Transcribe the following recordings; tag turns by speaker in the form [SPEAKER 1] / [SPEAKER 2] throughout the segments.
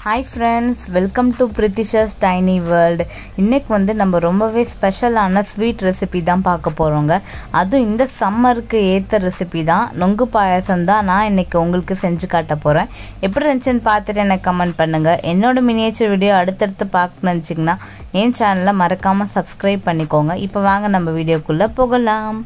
[SPEAKER 1] hi friends welcome to Prithisha's tiny world இன்றைக்கி வந்து நம்ம ரொம்பவே ஸ்பெஷலான ஸ்வீட் ரெசிபி தான் பார்க்க போகிறோங்க அதுவும் இந்த சம்மருக்கு ஏற்ற ரெசிபி தான் நொங்கு பாயாசம் தான் நான் இன்றைக்கி உங்களுக்கு செஞ்சு காட்ட போகிறேன் எப்படி இருந்துச்சுன்னு பார்த்துட்டு எனக்கு கமெண்ட் பண்ணுங்கள் என்னோட மினியேச்சர் வீடியோ அடுத்தடுத்து பார்க்கணுன்னு வச்சிங்கன்னா என் சேனலை மறக்காமல் சப்ஸ்கிரைப் பண்ணிக்கோங்க இப்போ வாங்க நம்ம வீடியோக்குள்ளே போகலாம்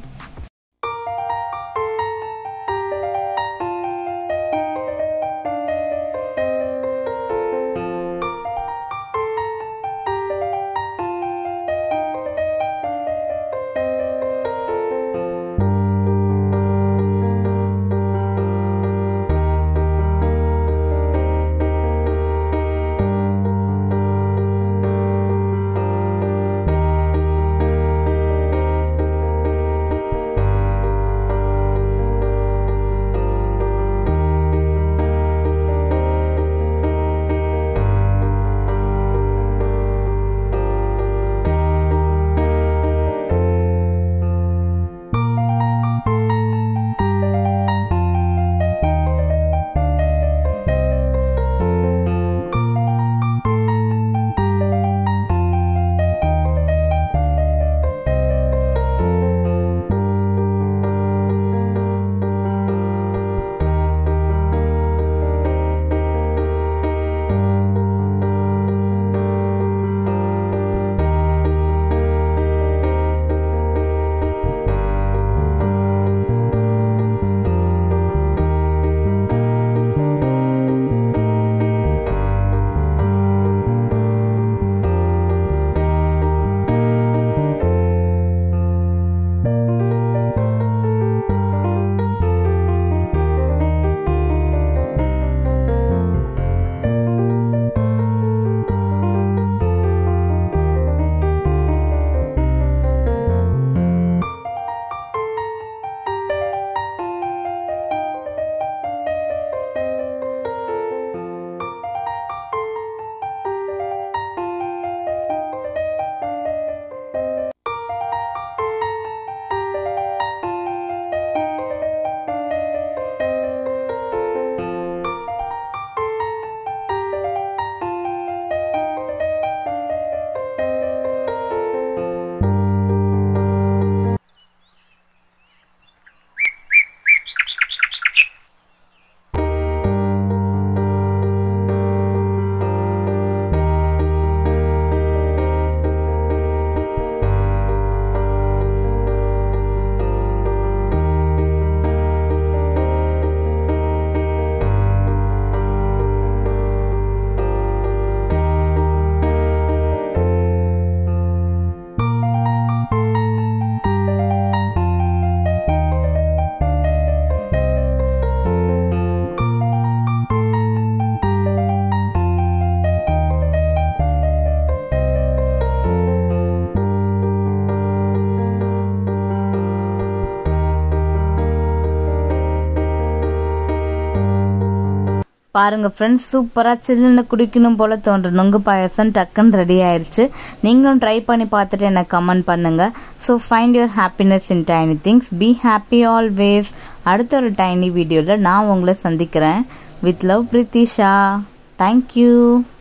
[SPEAKER 1] பாருங்க ஃப்ரெண்ட்ஸ் சூப்பராக சில்லுன்னு குடிக்கணும் போல் தோன்ற நொங்கு பாயசம் டக்குன்னு ரெடி ஆயிடுச்சு நீங்களும் ட்ரை பண்ணி பார்த்துட்டு எனக்கு கமெண்ட் பண்ணுங்க so find your happiness in tiny things be happy always அடுத்த ஒரு டைனி வீடியோவில் நான் உங்களை சந்திக்கிறேன் வித் லவ் பிரித்திஷா தேங்க்யூ